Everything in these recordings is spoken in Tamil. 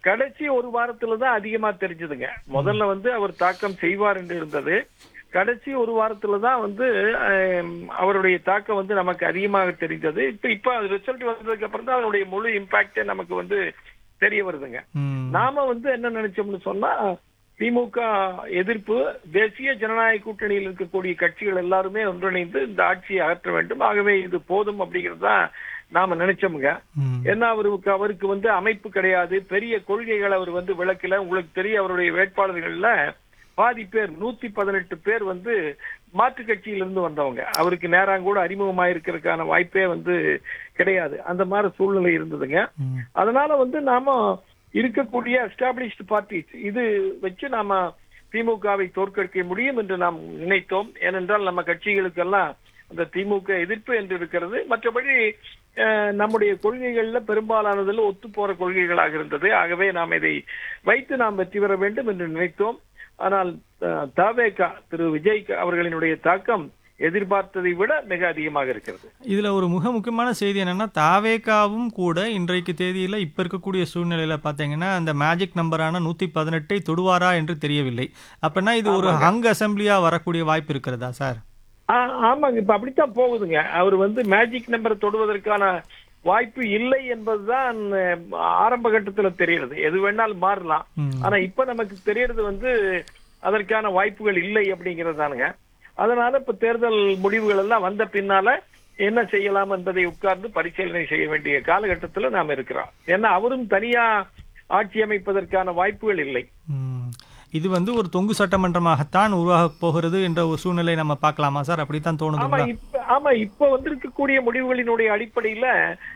கடைசி ஒரு வாரத்துல தான் அதிகமா தெரிஞ்சதுங்க முதல்ல வந்து அவர் தாக்கம் செய்வார் என்று இருந்தது கடைசி ஒரு வாரத்துல தான் வந்து ஆம், அவருடைய தாக்கம் வந்து நமக்கு அதிகமாக தெரிந்தது இப்ப இப்ப ரிசல்ட் வந்ததுக்கு அப்புறம் தான் அதனுடைய முழு இம்பாக்டே நமக்கு வந்து தெரிய வருதுங்க ம். நாம வந்து என்ன நினைச்சோம்னு சொன்னா திமுக எதிர்ப்பு தேசிய ஜனநாயக கூட்டணியில் இருக்கக்கூடிய கட்சிகள் எல்லாருமே ஒன்றிணைந்து இந்த ஆட்சியை அகற்ற வேண்டும் ஆகவே இது போதும் அப்படிங்கிறது தான் நாம நினைச்சோமுங்க ம். ஏன்னா அவருக்கு அவருக்கு வந்து அமைப்பு கிடையாது பெரிய கொள்கைகள் அவர் வந்து விளக்கல உங்களுக்கு தெரியும் அவருடைய வேட்பாளர்கள்ல பாதி பேர் நூத்தி பதினெட்டு பேர் வந்து மாற்று கட்சியிலிருந்து வந்தவங்க அவருக்கு நேராங்கூட அறிமுகமாயிருக்கிறதுக்கான வாய்ப்பே வந்து கிடையாது அந்த மாதிரி சூழ்நிலை இருந்ததுங்க ம். அதனால வந்து நாம இருக்கக்கூடிய எஸ்டாப்ளிஷ்டு பார்ட்டிஸ் இது வச்சு நாம திமுகவை தோற்கடிக்க முடியும் என்று நாம் நினைத்தோம் ஏனென்றால் நம்ம கட்சிகளுக்கெல்லாம் அந்த திமுக எதிர்ப்பு என்று இருக்கிறது மற்றபடி அஹ், நம்முடைய கொள்கைகள்ல பெரும்பாலானதில் ஒத்து போற கொள்கைகளாக இருந்தது ஆகவே நாம் இதை வைத்து நாம் வெற்றி பெற வேண்டும் என்று நினைத்தோம் ஆனால் அஹ், தவேகா திரு விஜய் அவர்களினுடைய தாக்கம் எதிர்பார்த்ததை விட மிக அதிகமாக இருக்கிறது இதுல ஒரு மிக முக்கியமான செய்தி என்னன்னா தாவேகாவும் கூட இன்றைக்கு தேதியில இப்ப இருக்கக்கூடிய சூழ்நிலையில பாத்தீங்கன்னா அந்த மேஜிக் நம்பரான நூத்தி பதினெட்டை தொடுவாரா என்று தெரியவில்லை அப்படின்னா இது ஒரு ஹங் அசம்பிளியா வரக்கூடிய வாய்ப்பு இருக்கிறதா சார் ஆ, ஆமாங்க இப்ப அப்படித்தான் போகுதுங்க அவர் வந்து மேஜிக் நம்பரை தொடுவதற்கான வாய்ப்பு இல்லை என்பதுதான் அஹ், ஆரம்ப கட்டத்துல தெரியுது எது வேணாலும் மாறலாம் ம். ஆனா இப்ப நமக்கு தெரியறது வந்து அதற்கான வாய்ப்புகள் இல்லை அப்படிங்கிறது தானுங்க அதனால இப்ப தேர்தல் முடிவுகள் எல்லாம் வந்த பின்னால என்ன செய்யலாம் என்பதை உட்கார்ந்து பரிசீலனை செய்ய வேண்டிய காலகட்டத்துல நாம் இருக்கிறோம் ஏன்னா அவரும் தனியா ஆட்சி அமைப்பதற்கான வாய்ப்புகள் இல்லை ம். இது வந்து ஒரு தொங்கு சட்டமன்றமாகத்தான் உருவாக போகிறது என்ற ஒரு சூழ்நிலை நம்ம பார்க்கலாமா சார் அப்படித்தான் ஆமா தோணுதுங்களா இப்ப ஆமா இப்ப வந்திருக்கக்கூடிய முடிவுகளினுடைய அடிப்படையில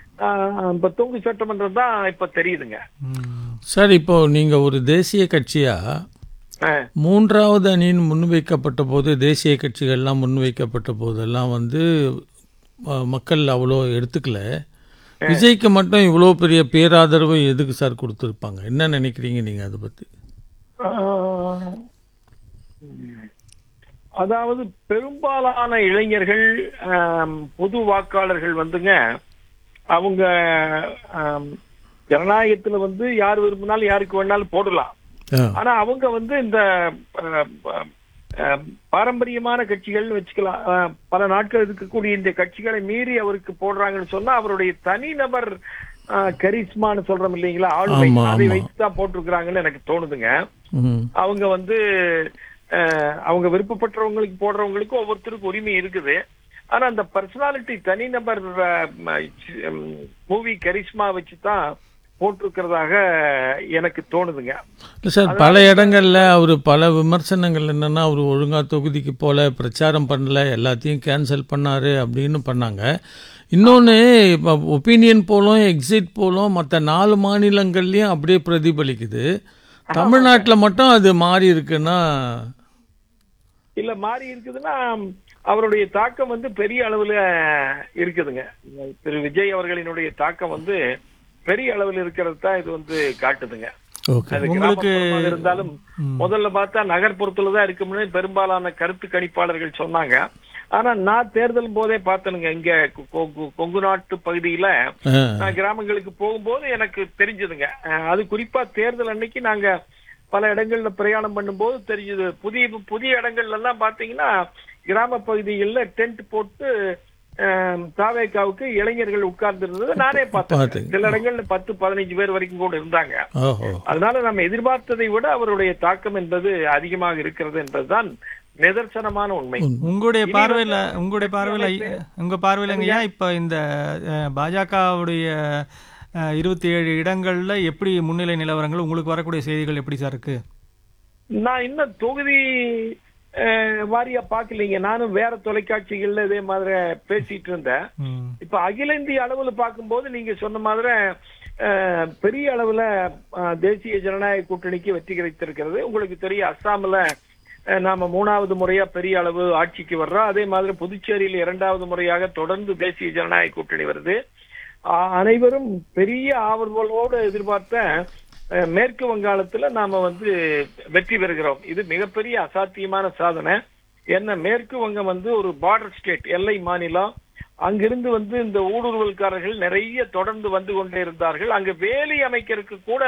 ஆஹ், இப்ப தொங்கு சட்டமன்றம் தான் இப்ப தெரியுதுங்க ம். சார் இப்போ நீங்க ஒரு தேசிய கட்சியா ஆஹ், மூன்றாவது அணியின் முன்வைக்கப்பட்ட போது தேசிய கட்சிகள்லாம் முன்வைக்கப்பட்ட போதெல்லாம் வந்து அஹ், மக்கள் அவ்வளோ எடுத்துக்கல விஜய்க்கு மட்டும் இவ்வளோ பெரிய பேராதரவு எதுக்கு சார் கொடுத்துருப்பாங்க என்ன நினைக்கிறீங்க நீங்க அதை பத்தி ஆஹ், அதாவது பெரும்பாலான இளைஞர்கள் ஆம், பொது வாக்காளர்கள் வந்துங்க அவங்க ஆம், ஜனநாயகத்துல வந்து யார் விரும்பினாலும் யாருக்கு வேணாலும் போடலாம் ஆ, ஆனா அவங்க வந்து இந்த அஹ், அஹ், பாரம்பரியமான கட்சிகள்னு வச்சுக்கலாம் அஹ், பல நாட்கள் இருக்கக்கூடிய இந்த கட்சிகளை மீறி அவருக்கு போடுறாங்கன்னு சொன்னா அவருடைய தனிநபர் அஹ், கரிஸ்மான்னு சொல்றோம் இல்லைங்களா ஆளுமை ஆமா, அதை ஆமா. வைத்து தான் போட்டிருக்கிறாங்கன்னு எனக்கு தோணுதுங்க ம், அவங்க வந்து அஹ், அவங்க விருப்பப்பட்டவங்களுக்கு போடுறவங்களுக்கு ஒவ்வொருத்தருக்கும் உரிமை இருக்குது ஆனா அந்த பர்சனாலிட்டி தனிநபர் மூவி கரிஸ்மா வச்சு தான் போட்டிருக்கிறதாக எனக்கு தோணுதுங்க இல்ல சார் பல இடங்கள்ல அவர் பல விமர்சனங்கள் என்னன்னா அவர் ஒழுங்கா தொகுதிக்கு போல பிரச்சாரம் பண்ணல எல்லாத்தையும் கேன்சல் பண்ணாரு அப்படின்னு பண்ணாங்க இன்னொன்று இப்போ ஒப்பீனியன் போலும் எக்ஸிட் போலும் மற்ற நாலு மாநிலங்கள்லயும் அப்படியே பிரதிபலிக்குது தமிழ்நாட்டில் மட்டும் அது மாறி இருக்குன்னா இல்ல மாறி இருக்குதுன்னா அவருடைய தாக்கம் வந்து பெரிய அளவுல இருக்குதுங்க திரு விஜய் அவர்களினுடைய தாக்கம் வந்து பெரிய அளவில் இருக்கிறது தான் இது வந்து காட்டுதுங்க ஓகே அது உங்களுக்கு- கிராமப்புறமாக இருந்தாலும் ம். முதல்ல பார்த்தா நகர்ப்புறத்துல தான் இருக்கும்னு பெரும்பாலான கருத்து கணிப்பாளர்கள் சொன்னாங்க ஆனா நான் தேர்தல் போதே பார்த்தனுங்க இங்க கொ- கொ- கொங்கு நாட்டு பகுதியில ஆ, நான் கிராமங்களுக்கு போகும்போது எனக்கு தெரிஞ்சதுங்க அஹ் அது குறிப்பா தேர்தல் அன்னைக்கு நாங்க பல இடங்கள்ல பிரயாணம் பண்ணும்போது தெரிஞ்சது புதிய புதிய இடங்கள்ல எல்லாம் பாத்தீங்கன்னா கிராம பகுதிகளில் டென்ட் போட்டு அஹ், தாவேக்காவுக்கு இளைஞர்கள் உட்கார்ந்து இருந்தது நானே பார்த்தேன் பார்த்தீங்க. சில இடங்கள்ல பத்து பதினஞ்சு பேர் வரைக்கும் கூட இருந்தாங்க ஓஹோ அதனால நம்ம எதிர்பார்த்ததை விட அவருடைய தாக்கம் என்பது அதிகமாக இருக்கிறது என்பதுதான் நிதர்சனமான உண்மை உங்களுடைய இனி பார்வையில வந்து உங்களுடைய பார்வையில அமைப்பு- உங்க பார்வையிலங்கய்யா இப்ப இந்த அஹ், பாஜகவுடைய இருபத்தி ஏழு இடங்கள்ல எப்படி முன்னிலை நிலவரங்கள் உங்களுக்கு வரக்கூடிய செய்திகள் எப்படி சார் இருக்கு நான் இன்னும் தொகுதி அஹ், வாரியா பாக்கலீங்க நானும் வேற தொலைக்காட்சிகள்ல இதே மாதிரி பேசிட்டு இருந்தேன் ம். இப்ப அகில இந்திய அளவுல பார்க்கும்போது நீங்க சொன்ன மாதிரி அஹ், பெரிய அளவுல அஹ், தேசிய ஜனநாயக கூட்டணிக்கு வெற்றி கிடைத்திருக்கிறது உங்களுக்கு தெரியும் அஸ்ஸாம்ல அஹ், நாம மூணாவது முறையா பெரிய அளவு ஆட்சிக்கு வர்றோம் அதே மாதிரி புதுச்சேரியில் இரண்டாவது முறையாக தொடர்ந்து தேசிய ஜனநாயக கூட்டணி வருது அ- அனைவரும் பெரிய ஆவல்களோடு எதிர்பார்த்த அஹ், மேற்கு வங்காளத்துல நாம வந்து வெற்றி பெறுகிறோம் இது மிகப்பெரிய அசாத்தியமான சாதனை என்ன மேற்கு வங்கம் வந்து ஒரு பார்டர் ஸ்டேட் எல்லை மாநிலம் அங்கிருந்து வந்து இந்த ஊடுருவல்காரர்கள் நிறைய தொடர்ந்து வந்து கொண்டே இருந்தார்கள் அங்க வேலி அமைக்கிறதுக்கு கூட